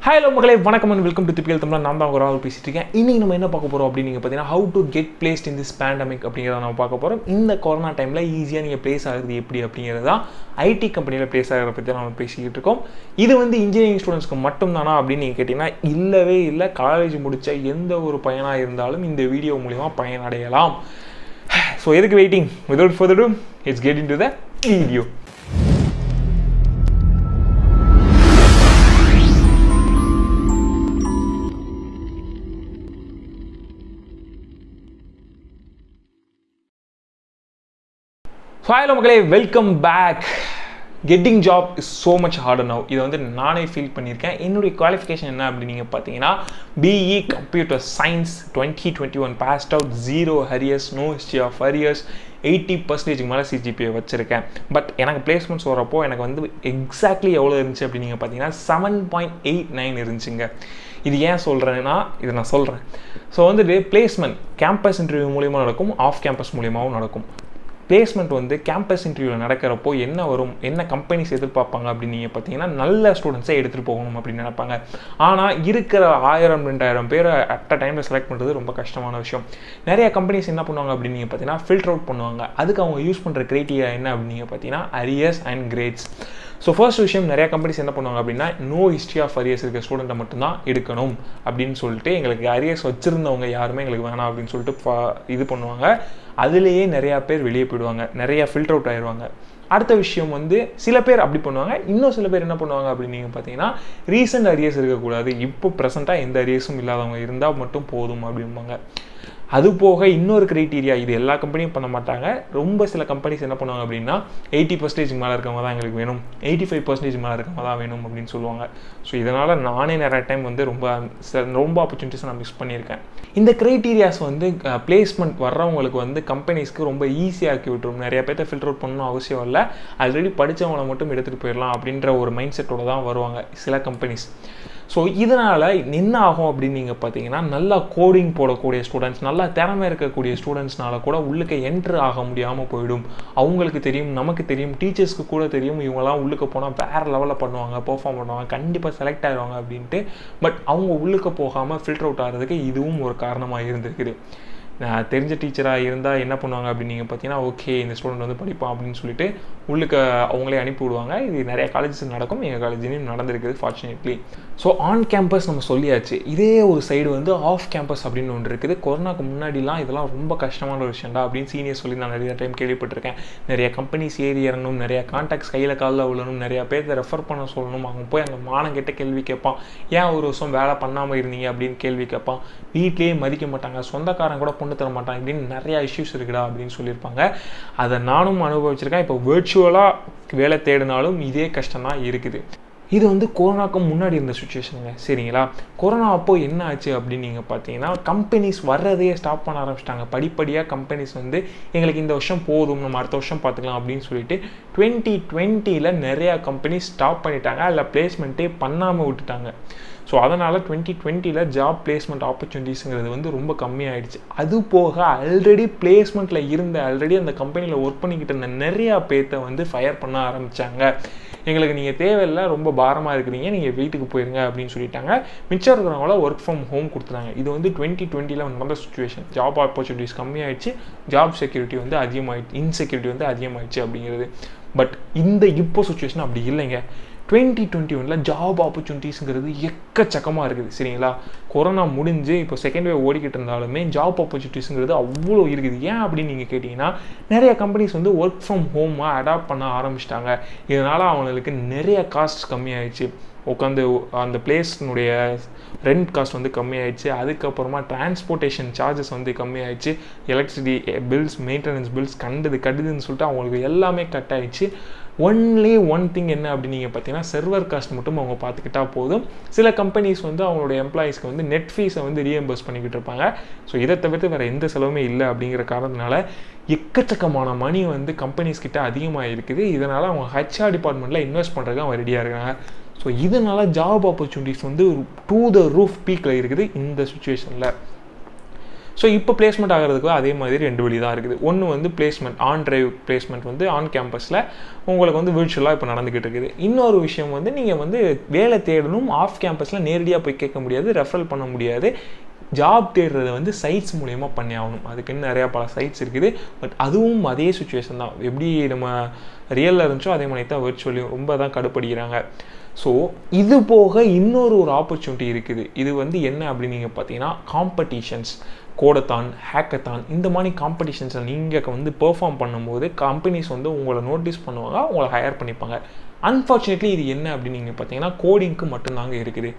hello மக்களே வணக்கம் and welcome to typical Tamil நான் தான் உங்க ராகுல் பேசிட்டு இருக்கேன் இன்னைக்கு நம்ம என்ன பார்க்க போகிறோம் அப்படின்னு நீங்கள் பார்த்தீங்கன்னா how to get placed in this pandemic அப்படிங்கிறத நம்ம பார்க்க போகிறோம் இந்த கொரோனா டைமில் ஈஸியாக நீங்கள் பிளேஸ் ஆகுது எப்படி அப்படிங்கிறது தான் ஐடி கம்பெனியில் பிளேஸ் ஆகிறத பற்றி நம்ம பேசிக்கிட்டு இருக்கோம் இது வந்து இன்ஜினியரிங் ஸ்டூடெண்ட்ஸ்க்கு மட்டும்தானா அப்படின்னு நீங்கள் கேட்டிங்கன்னா இல்லவே இல்லை காலேஜ் முடித்த எந்த ஒரு பையனாக இருந்தாலும் இந்த வீடியோ மூலிமா பயனடையலாம் ஸோ எதுக்கு waiting without further to it's get into the video so hello மக்களே welcome back getting job is so much harder now இதை வந்து நானே ஃபீல் பண்ணியிருக்கேன் என்னுடைய குவாலிஃபிகேஷன் என்ன அப்படின்னு நீங்கள் பார்த்தீங்கன்னா BE computer science twenty twenty one passed out zero arrears no history of arrears eighty பர்சன்டேஜ்க்கு மேலே சிஜிபிஏ வச்சுருக்கேன் பட் எனக்கு பிளேஸ்மெண்ட்ஸ் வரப்போ எனக்கு வந்து எக்ஸாக்ட்லி எவ்வளோ இருந்துச்சு அப்படின்னு நீங்கள் பார்த்தீங்கன்னா செவன் பாயிண்ட் எயிட் நைன் இருந்துச்சுங்க இது ஏன் சொல்கிறேன்னா இதை நான் சொல்கிறேன் ஸோ வந்துட்டு பிளேஸ்மெண்ட் கேம்பஸ் இன்டர்வியூ மூலியமாக நடக்கும் ஆஃப் கேம்பஸ் மூலியமாகவும் நடக்கும் பிளேஸ்மெண்ட் வந்து கேம்பஸ் இன்டர்வியூவில் நடக்கிறப்போ என்ன வரும் என்ன கம்பெனிஸ் எதிர்பார்ப்பாங்க அப்படின்னு நீங்கள் பார்த்தீங்கன்னா நல்ல ஸ்டூடெண்ட்ஸை எடுத்துகிட்டு போகணும் அப்படின்னு நினைப்பாங்க ஆனால் இருக்கிற ஆயிரம் ரெண்டாயிரம் பேரை அட் அ டைமில் செலக்ட் பண்ணுறது ரொம்ப கஷ்டமான விஷயம் நிறைய கம்பெனிஸ் என்ன பண்ணுவாங்க அப்படின்னு நீங்கள் பார்த்தீங்கன்னா ஃபில்டர் அவுட் பண்ணுவாங்க அதுக்கு அவங்க யூஸ் பண்ணுற க்ரைட்டீரியா என்ன அப்படின்னு நீங்கள் பார்த்தீங்கன்னா arrears and grades so first விஷயம் நிறைய கம்பெனிஸ் என்ன பண்ணுவாங்க அப்படின்னா நோ ஹிஸ்ட்ரி ஆஃப் அரியர்ஸ் இருக்க ஸ்டூடெண்ட்டை மட்டும்தான் எடுக்கணும் அப்படின்னு சொல்லிட்டு எங்களுக்கு அரியர்ஸ் வச்சுருந்தவங்க யாருமே எங்களுக்கு வேணாம் அப்படின்னு சொல்லிட்டு இது பண்ணுவாங்க அதுலேயே நிறையா பேர் வெளியே போயிடுவாங்க நிறையா ஃபில்டர் அவுட் ஆயிடுவாங்க அடுத்த விஷயம் வந்து சில பேர் அப்படி பண்ணுவாங்க இன்னும் சில பேர் என்ன பண்ணுவாங்க அப்படின்னு நீங்கள் பார்த்தீங்கன்னா ரீசெண்ட் அரியர்ஸ் இருக்கக்கூடாது இப்போ ப்ரெசென்ட்டாக எந்த அரியர்ஸும் இல்லாதவங்க இருந்தால் மட்டும் போதும் அப்படிம்பாங்க அது போக இன்னொரு க்ரைட்டீரியா இது எல்லா கம்பெனியும் பண்ண மாட்டாங்க ரொம்ப சில கம்பெனிஸ் என்ன பண்ணுவாங்க அப்படின்னா எயிட்டி பர்சன்டேஜ் மேலே இருக்கவங்க தான் எங்களுக்கு வேணும் எயிட்டி ஃபைவ் பர்சன்டேஜ் மேலே இருக்கவங்க தான் வேணும் அப்படின்னு சொல்லுவாங்க ஸோ இதனால் நானே நிறைய டைம் வந்து ரொம்ப ரொம்ப ஆப்பர்ச்சுனிட்டிஸ் நான் மிஸ் பண்ணியிருக்கேன் இந்த க்ரைட்டீரியாஸ் வந்து பிளேஸ்மெண்ட் வர்றவங்களுக்கு வந்து கம்பெனிஸ்க்கு ரொம்ப ஈஸியாக்கி விட்டுரும் நிறைய பேர்த்த ஃபில்டர் அவுட் பண்ணணும் அவசியம் இல்லை ஆல்ரெடி படித்தவங்களை மட்டும் எடுத்துகிட்டு போயிடலாம் அப்படின்ற ஒரு மைண்ட் செட்டோட தான் வருவாங்க சில கம்பெனிஸ் ஸோ இதனால் என்ன ஆகும் அப்படின்னு நீங்கள் பார்த்தீங்கன்னா நல்லா கோடிங் போடக்கூடிய ஸ்டூடெண்ட்ஸ் நல்லா திறமை இருக்கக்கூடிய ஸ்டூடெண்ட்ஸ்னால கூட உள்ளுக்க என்ட்ரு ஆக முடியாமல் போயிடும் அவங்களுக்கு தெரியும் நமக்கு தெரியும் டீச்சர்ஸ்க்கு கூட தெரியும் இவங்கெல்லாம் உள்ளுக்க போனால் வேறு லெவலில் பண்ணுவாங்க பெர்ஃபார்ம் பண்ணுவாங்க கண்டிப்பாக செலக்ட் ஆகிடுவாங்க அப்படின்ட்டு பட் அவங்க உள்ளுக்க போகாமல் ஃபில்டர் அவுட் ஆகிறதுக்கு இதுவும் ஒரு காரணமாக இருந்திருக்குது நான் தெரிஞ்ச டீச்சராக இருந்தால் என்ன பண்ணுவாங்க அப்படின்னு நீங்கள் பார்த்தீங்கன்னா ஓகே இந்த ஸ்டூடெண்ட் வந்து படிப்பான் அப்படின்னு சொல்லிட்டு உள்ளுக்கு அவங்களே அனுப்பி விடுவாங்க இது நிறைய காலேஜஸ் நடக்கும் எங்கள் காலேஜ்லேயும் நடந்திருக்குது ஃபார்ச்சுனேட்லி ஸோ ஆன் கேம்பஸ் நம்ம சொல்லியாச்சு இதே ஒரு சைடு வந்து ஆஃப் கேம்பஸ் அப்படின்னு ஒன்று இருக்குது கொரோனாக்கு முன்னாடிலாம் இதெல்லாம் ரொம்ப கஷ்டமான ஒரு விஷயம்டா அப்படின்னு சீனியர் சொல்லி நான் நிறைய டைம் கேள்விப்பட்டிருக்கேன் நிறைய கம்பெனிஸ் ஏறி இறங்கணும் நிறைய கான்டாக்ட்ஸ் கையில் காலில் விழணும் நிறைய பேர்த்த ரெஃபர் பண்ண சொல்லணும் அவங்க போய் அந்த மானம் கிட்ட கேள்வி கேட்பான் ஏன் ஒரு வருஷம் வேலை பண்ணாமல் இருந்தீங்க அப்படின்னு கேள்வி கேட்பான் வீட்லேயே மதிக்க மாட்டாங்க சொந்தக்காரன் கூட பொண்ணு தர மாட்டான் இப்படின்னு நிறையா இஷ்யூஸ் இருக்குடா அப்படின்னு சொல்லியிருப்பாங்க அதை நானும் அனுபவிச்சிருக்கேன் இப்போ வேர்ச்சுவலாக வேலை தேடினாலும் இதே கஷ்டம் தான் இருக்குது இது வந்து கொரோனாக்கு முன்னாடி இருந்த சுச்சுவேஷனுங்க சரிங்களா கொரோனா அப்போ என்ன ஆச்சு அப்படின்னு நீங்கள் பார்த்தீங்கன்னா கம்பெனிஸ் வர்றதையே ஸ்டாப் பண்ண ஆரம்பிச்சிட்டாங்க படிப்படியாக கம்பெனிஸ் வந்து எங்களுக்கு இந்த வருஷம் போதும் நம்ம அடுத்த வருஷம் பார்த்துக்கலாம் அப்படின்னு சொல்லிட்டு டுவெண்ட்டி டுவெண்ட்டியில் நிறையா கம்பெனிஸ் ஸ்டாப் பண்ணிட்டாங்க அதில் பிளேஸ்மெண்ட்டே பண்ணாமல் விட்டுட்டாங்க ஸோ அதனால் டுவெண்ட்டி டுவெண்ட்டியில் ஜாப் பிளேஸ்மெண்ட் ஆப்பர்ச்சுனிட்டிஸுங்கிறது வந்து ரொம்ப கம்மியாயிடுச்சு அது போக ஆல்ரெடி பிளேஸ்மெண்ட்டில் இருந்த ஆல்ரெடி அந்த கம்பெனியில் ஒர்க் பண்ணிக்கிட்டு இருந்த நிறையா பேர்த்த வந்து ஃபயர் பண்ண ஆரம்பித்தாங்க எங்களுக்கு நீங்கள் தேவையில்லை ரொம்ப பாரமாக இருக்கிறீங்க நீங்கள் வீட்டுக்கு போயிருங்க அப்படின்னு சொல்லிட்டாங்க மிச்சம் இருக்கிறவங்கள ஒர்க் ஃப்ரம் ஹோம் கொடுத்துட்டாங்க இது வந்து டுவெண்ட்டி டுவெண்ட்டியில் நடந்த சுச்சுவேஷன் ஜாப் ஆப்பர்ச்சுனிட்டிஸ் கம்மியாயிடுச்சு ஜாப் செக்யூரிட்டி வந்து அதிகமாகிடுச்சு இன்செக்யூரிட்டி வந்து அதிகமாகிடுச்சு அப்படிங்கிறது பட் இந்த இப்போ சுச்சுவேஷன் அப்படி இல்லைங்க டுவெண்ட்டி டுவெண்ட்டி ஒனில் ஜாப் ஆப்பர்ச்சுனிட்டிஸுங்கிறது எக்கச்சக்கமாக இருக்குது சரிங்களா கொரோனா முடிஞ்சு இப்போ செகண்ட் வேவ் ஓடிக்கிட்டு இருந்தாலுமே ஜாப் ஆப்பர்ச்சுனிட்டிஸுங்கிறது அவ்வளோ இருக்குது ஏன் அப்படின்னு நீங்கள் கேட்டிங்கன்னா நிறைய கம்பெனிஸ் வந்து ஒர்க் ஃப்ரம் ஹோமாக அடாப்ட் பண்ண ஆரம்பிச்சிட்டாங்க இதனால் அவங்களுக்கு நிறைய காஸ்ட் கம்மியாயிடுச்சு உட்காந்து அந்த பிளேஸ்னுடைய ரெண்ட் காஸ்ட் வந்து கம்மியாயிடுச்சு அதுக்கப்புறமா டிரான்ஸ்போர்ட்டேஷன் சார்ஜஸ் வந்து கம்மியாயிடுச்சு எலக்ட்ரிசிட்டி பில்ஸ் மெயின்டெனன்ஸ் பில்ஸ் கண்டுது கட்டுதுன்னு சொல்லிட்டு அவங்களுக்கு எல்லாமே கட் ஆயிடுச்சு ஒன்லி ஒன் திங் என்ன அப்படின்னு நீங்கள் பார்த்தீங்கன்னா சர்வர் காஸ்ட் மட்டும் அவங்க பார்த்துக்கிட்டா போதும் சில கம்பெனிஸ் வந்து அவங்களோட எம்ப்ளாயீஸ்க்கு வந்து நெட் ஃபீஸை வந்து ரீஎம்பர்ஸ் பண்ணிக்கிட்டு இருப்பாங்க ஸோ இதை தவிர்த்து வேறு எந்த செலவுமே இல்லை அப்படிங்கிற காரணத்தினால எக்கச்சக்கமான மணி வந்து கம்பெனிஸ் கிட்ட அதிகமாக இருக்குது இதனால் அவங்க ஹெச்ஆர் டிபார்ட்மெண்ட்டில் இன்வெஸ்ட் பண்ணுறதுக்கு அவங்க ரெடியாக இருக்காங்க ஸோ இதனால் ஜாப் ஆப்பர்ச்சுனிட்டிஸ் வந்து டூ த ரூஃப் பீக்கில் இருக்குது இந்த சுச்சுவேஷனில் ஸோ இப்போ பிளேஸ்மெண்ட் ஆகிறதுக்கு அதே மாதிரி ரெண்டு வழி தான் இருக்குது ஒன்று வந்து பிளேஸ்மெண்ட் ஆன் டிரைவ் பிளேஸ்மெண்ட் வந்து ஆன் கேம்பஸில் உங்களுக்கு வந்து விர்ச்சுவலாக இப்போ நடந்துக்கிட்டு இருக்குது இன்னொரு விஷயம் வந்து நீங்கள் வந்து வேலை தேடணும் ஆஃப் கேம்பஸில் நேரடியாக போய் கேட்க முடியாது ரெஃபரல் பண்ண முடியாது ஜாப் தேடுறத வந்து சைட்ஸ் மூலயமா பண்ணி ஆகணும் அதுக்குன்னு நிறையா பல சைட்ஸ் இருக்குது பட் அதுவும் அதே சுச்சுவேஷன் தான் எப்படி நம்ம ரியலில் இருந்துச்சோ அதே மாதிரி தான் விர்ச்சுவலையும் ரொம்ப தான் கடுப்படிக்கிறாங்க ஸோ இது போக இன்னொரு ஒரு ஆப்பர்ச்சுனிட்டி இருக்குது இது வந்து என்ன அப்படின்னு நீங்கள் பார்த்தீங்கன்னா காம்படிஷன்ஸ் கோடத்தான் ஹேக்கத்தான் இந்த மாதிரி காம்படிஷன்ஸை நீங்கள் வந்து பெர்ஃபார்ம் பண்ணும்போது கம்பெனிஸ் வந்து உங்களை நோட்டீஸ் பண்ணுவாங்க உங்களை ஹையர் பண்ணிப்பாங்க அன்ஃபார்ச்சுனேட்லி இது என்ன அப்படின்னு நீங்கள் பார்த்தீங்கன்னா கோடிங்க்கு மட்டும்தாங்க இருக்குது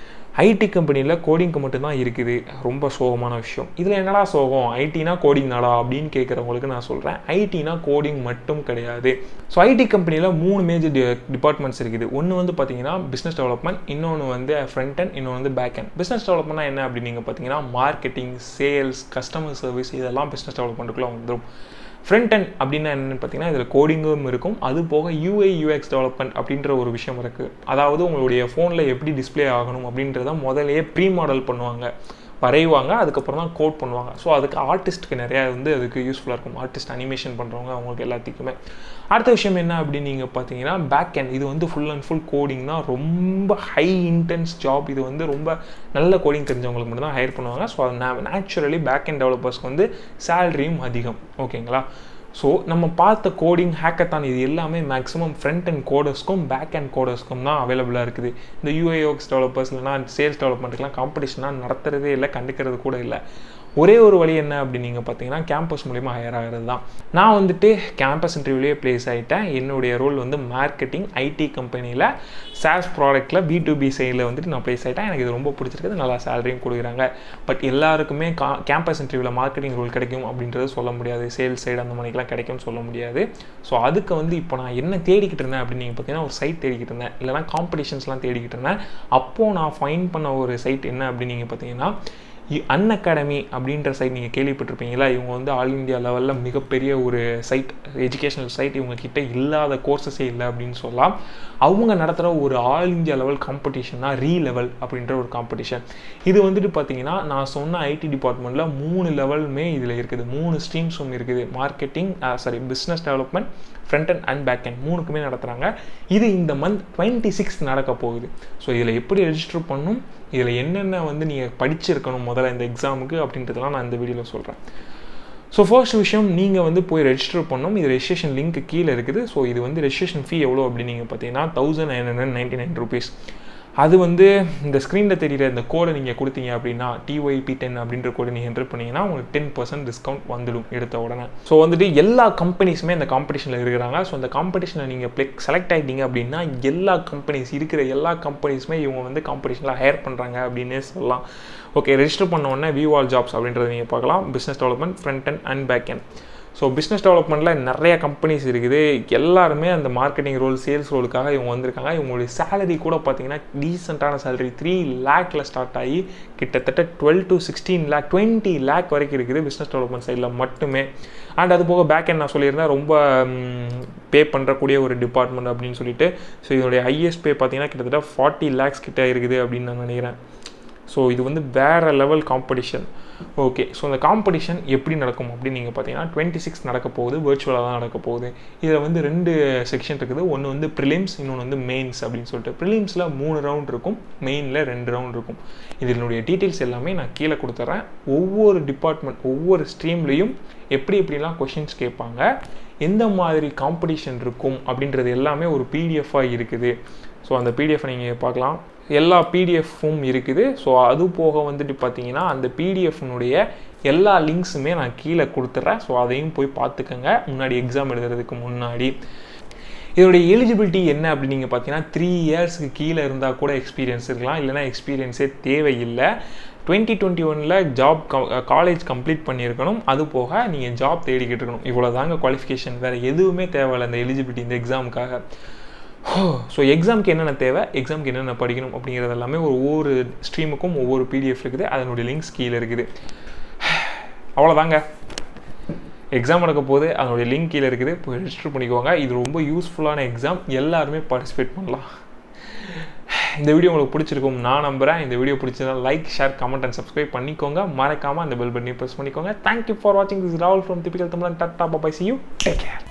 ஐடி கம்பெனியில் கோடிங்க்கு மட்டும்தான் இருக்குது ரொம்ப சோகமான விஷயம் இதில் என்னடா சோகம் ஐடினா கோடிங் நாடா அப்படின்னு கேட்குறவங்களுக்கு நான் சொல்கிறேன் ஐடினா கோடிங் மட்டும் கிடையாது ஸோ ஐடி கம்பெனியில் மூணு மேஜர் டி டிபார்ட்மெண்ட்ஸ் இருக்குது ஒன்று வந்து பார்த்தீங்கன்னா பிஸ்னஸ் டெவலப்மெண்ட் இன்னொன்று வந்து ஃப்ரண்ட் அண்ட் இன்னொன்று வந்து பேக் அண்ட் பிஸ்னஸ் டெவலப்மெண்ட்னா என்ன அப்படின்னு நீங்கள் பார்த்தீங்கன்னா மார்க்கெட்டிங் சேல்ஸ் கஸ்டமர் சர்வீஸ் இதெல்லாம் பிஸ்னஸ் டெவலப்மெண்ட்டுக்குள்ளே வந்துடும் ஃப்ரண்ட் அண்ட் அப்படின்னா என்னென்னு பார்த்தீங்கன்னா இதில் கோடிங்கும் இருக்கும் அது போக யூஐ யூஎக்ஸ் டெவலப்மெண்ட் அப்படின்ற ஒரு விஷயம் இருக்குது அதாவது உங்களுடைய ஃபோனில் எப்படி டிஸ்பிளே ஆகணும் அப்படின்றத முதலையே ப்ரீ மாடல் பண்ணுவாங்க வரைவாங்க அதுக்கப்புறம் தான் கோட் பண்ணுவாங்க ஸோ அதுக்கு ஆர்டிஸ்ட்டுக்கு நிறையா வந்து அதுக்கு யூஸ்ஃபுல்லாக இருக்கும் ஆர்டிஸ்ட் அனிமேஷன் பண்ணுறவங்க அவங்களுக்கு எல்லாத்துக்குமே அடுத்த விஷயம் என்ன அப்படின்னு நீங்கள் பார்த்தீங்கன்னா பேக் அண்ட் இது வந்து ஃபுல் அண்ட் ஃபுல் கோடிங் தான் ரொம்ப ஹை இன்டென்ஸ் ஜாப் இது வந்து ரொம்ப நல்ல கோடிங் தெரிஞ்சவங்களுக்கு மட்டும் தான் ஹையர் பண்ணுவாங்க ஸோ அது நேச்சுரலி பேக் அண்ட் டெவலப்பர்ஸ்க்கு வந்து சேலரியும் அதிகம் ஓகேங்களா ஸோ நம்ம பார்த்த கோடிங் ஹேக்கத்தான் இது எல்லாமே மேக்ஸிமம் ஃப்ரண்ட் அண்ட் கோடர்ஸ்க்கும் பேக் அண்ட் கோடர்ஸ்க்கும் தான் அவைலபிளாக இருக்குது இந்த யூஐஓக்ஸ் டெவலப்பர்ஸ் இல்லைனா சேல்ஸ் டெவலப்மெண்ட்டுக்குலாம் காம்படிஷனாக நடத்துறதே இல்லை கண்டுக்கிறது கூட இல்லை ஒரே ஒரு வழி என்ன அப்படின்னு நீங்கள் பார்த்தீங்கன்னா கேம்பஸ் மூலிமா ஹையர் ஆகிறது தான் நான் வந்துட்டு கேம்பஸ் இன்டர்வியூலேயே ப்ளேஸ் ஆகிட்டேன் என்னுடைய ரோல் வந்து மார்க்கெட்டிங் ஐடி கம்பெனியில் சாஸ் ப்ராடக்ட்டில் பி டு பி சைடில் வந்துட்டு நான் ப்ளேஸ் ஆகிட்டேன் எனக்கு இது ரொம்ப பிடிச்சிருக்குது நல்லா சேலரியும் கொடுக்குறாங்க பட் எல்லாருக்குமே கா கேம்பஸ் இன்டர்வியூவில் மார்க்கெட்டிங் ரோல் கிடைக்கும் அப்படின்றது சொல்ல முடியாது சேல்ஸ் சைடு அந்த மாதிரிலாம் கிடைக்கும்னு சொல்ல முடியாது ஸோ அதுக்கு வந்து இப்போ நான் என்ன தேடிக்கிட்டு இருந்தேன் அப்படின்னு நீங்கள் பார்த்தீங்கன்னா ஒரு சைட் தேடிக்கிட்டு இருந்தேன் இல்லைனா காம்படிஷன்ஸ்லாம் தேடிக்கிட்டு இருந்தேன் அப்போது நான் ஃபைன் பண்ண ஒரு சைட் என்ன அப்படின்னு நீங்கள் பார்த்தீங்கன்னா அன் அகாடமி அப்படின்ற சைட் நீங்கள் கேள்விப்பட்டிருப்பீங்களா இவங்க வந்து ஆல் இந்தியா லெவலில் மிகப்பெரிய ஒரு சைட் எஜுகேஷனல் சைட் இவங்க கிட்ட இல்லாத கோர்சஸே இல்லை அப்படின்னு சொல்லலாம் அவங்க நடத்துகிற ஒரு ஆல் இந்தியா லெவல் காம்படிஷன் தான் ரீ லெவல் அப்படின்ற ஒரு காம்படிஷன் இது வந்துட்டு பார்த்தீங்கன்னா நான் சொன்ன ஐடி டிபார்ட்மெண்ட்டில் மூணு லெவலுமே இதில் இருக்குது மூணு ஸ்ட்ரீம்ஸும் இருக்குது marketing sorry business development front and and back and மூணுக்குமே நடத்துகிறாங்க இது இந்த மந்த் டுவெண்ட்டி சிக்ஸ் நடக்க போகுது ஸோ இதில் எப்படி ரெஜிஸ்டர் பண்ணும் இதில் என்னென்ன வந்து நீங்கள் படிச்சிருக்கணும் முதல்ல இந்த எக்ஸாமுக்கு அப்படின்றதெல்லாம் நான் இந்த வீடியோவில் சொல்கிறேன் ஸோ ஃபர்ஸ்ட் விஷயம் நீங்கள் வந்து போய் ரெஜிஸ்டர் பண்ணணும் இது ரெஜிஸ்ட்ரேஷன் லிங்க் கீழே இருக்குது ஸோ இது வந்து ரெஜிஸ்ட்ரேஷன் ஃபீ எவ்வளோ அப்படின்னு நீங்கள் பார்த்தீங்கன்னா thousand nine hundred ninety nine rupees அது வந்து இந்த ஸ்க்ரீனில் தெரியிற இந்த கோடை நீங்கள் கொடுத்தீங்க அப்படின்னா டிஒய்பி டென் அப்படின்ற கோடை நீங்கள் என்டர் பண்ணீங்கன்னா உங்களுக்கு டென் பர்சன்ட் டிஸ்கவுண்ட் வந்துடும் எடுத்த உடனே ஸோ வந்துட்டு எல்லா கம்பெனிஸுமே இந்த காம்படிஷனில் இருக்கிறாங்க ஸோ அந்த காம்படிஷனில் நீங்கள் ப்ளே செலக்ட் ஆகிட்டீங்க அப்படின்னா எல்லா கம்பெனிஸ் இருக்கிற எல்லா கம்பெனிஸுமே இவங்க வந்து காம்படிஷனில் ஹையர் பண்ணுறாங்க அப்படின்னு சொல்லலாம் ஓகே ரெஜிஸ்டர் பண்ண உடனே வியூ ஆல் ஜாப்ஸ் அப்படின்றத நீங்கள் பார்க்கலாம் business development front and and back and so business டெவலப்மெண்ட்டில் நிறைய கம்பெனிஸ் இருக்குது எல்லாருமே அந்த மார்க்கெட்டிங் ரோல் சேல்ஸ் ரோலுக்காக இவங்க வந்திருக்காங்க இவங்களுடைய சேலரி கூட பார்த்தீங்கன்னா டீசெண்டான சேலரி த்ரீ லேக்கில் ஸ்டார்ட் ஆகி கிட்டத்தட்ட twelve to sixteen lakh twenty lakh வரைக்கும் இருக்குது பிஸ்னஸ் டெவலப்மெண்ட் சைடில் மட்டுமே அண்ட் அது போக பேக் எண்ட் நான் சொல்லியிருந்தேன் ரொம்ப பே பண்ணுறக்கூடிய ஒரு டிபார்ட்மெண்ட் அப்படின்னு சொல்லிட்டு ஸோ இதனுடைய ஹையஸ்ட் பே பார்த்தீங்கன்னா கிட்டத்தட்ட ஃபார்ட்டி லேக்ஸ் கிட்ட இருக்குது அப்படின்னு நான் நினைக்கிறேன் ஸோ இது வந்து வேறு லெவல் காம்படிஷன் ஓகே ஸோ அந்த காம்படிஷன் எப்படி நடக்கும் அப்படின்னு நீங்கள் பார்த்தீங்கன்னா டுவெண்ட்டி சிக்ஸ் நடக்க போகுது விர்ச்சுவலாக தான் நடக்க போகுது இதில் வந்து ரெண்டு செக்ஷன் இருக்குது ஒன்று வந்து ப்ரிலிம்ஸ் இன்னொன்று வந்து மெயின்ஸ் அப்படின்னு சொல்லிட்டு ப்ரிலிம்ஸில் மூணு ரவுண்ட் இருக்கும் மெயினில் ரெண்டு ரவுண்ட் இருக்கும் இதனுடைய டீட்டெயில்ஸ் எல்லாமே நான் கீழே கொடுத்துட்றேன் ஒவ்வொரு டிபார்ட்மெண்ட் ஒவ்வொரு ஸ்ட்ரீம்லேயும் எப்படி எப்படிலாம் கொஷின்ஸ் கேட்பாங்க எந்த மாதிரி காம்படிஷன் இருக்கும் அப்படின்றது எல்லாமே ஒரு பிடிஎஃபாக இருக்குது ஸோ அந்த பிடிஎஃப் நீங்கள் பார்க்கலாம் எல்லா பிடிஎஃப்பும் இருக்குது ஸோ அது போக வந்துட்டு பார்த்தீங்கன்னா அந்த பிடிஎஃப்னுடைய எல்லா லிங்க்ஸுமே நான் கீழே கொடுத்துட்றேன் ஸோ அதையும் போய் பார்த்துக்கோங்க முன்னாடி எக்ஸாம் எழுதுறதுக்கு முன்னாடி இதோடைய எலிஜிபிலிட்டி என்ன அப்படின்னு நீங்கள் பார்த்தீங்கன்னா த்ரீ இயர்ஸ்க்கு கீழே இருந்தால் கூட எக்ஸ்பீரியன்ஸ் இருக்கலாம் இல்லைனா எக்ஸ்பீரியன்ஸே தேவையில்லை டுவெண்ட்டி டுவெண்ட்டி ஒனில் ஜாப் காலேஜ் கம்ப்ளீட் பண்ணியிருக்கணும் அது போக நீங்கள் ஜாப் தேடிக்கிட்டு இருக்கணும் இவ்வளோ தாங்க குவாலிஃபிகேஷன் வேறு எதுவுமே தேவையில்லை இந்த எலிஜிபிலிட்டி இந்த எக்ஸாமுக்காக ஸோ எக்ஸாமுக்கு என்னென்ன தேவை எக்ஸாமுக்கு என்னென்ன படிக்கணும் அப்படிங்கிறது எல்லாமே ஒரு ஒவ்வொரு ஸ்ட்ரீமுக்கும் ஒவ்வொரு பிடிஎஃப் இருக்குது அதனுடைய லிங்க்ஸ் கீழே இருக்குது அவ்வளோதாங்க எக்ஸாம் நடக்க போது அதனுடைய லிங்க் கீழே இருக்குது போய் ரெஜிஸ்டர் பண்ணிக்கோங்க இது ரொம்ப யூஸ்ஃபுல்லான எக்ஸாம் எல்லாருமே பார்ட்டிசிபேட் பண்ணலாம் இந்த வீடியோ உங்களுக்கு பிடிச்சிருக்கும் நான் நம்புகிறேன் இந்த வீடியோ பிடிச்சதா like share comment and subscribe பண்ணிக்கோங்க மறக்காமல் அந்த பெல் பட்டனை ப்ரெஸ் பண்ணிக்கோங்க தேங்க்யூ ஃபார் வாட்சிங் திஸ் ராவல் from typical Tamilan tata bye see you take care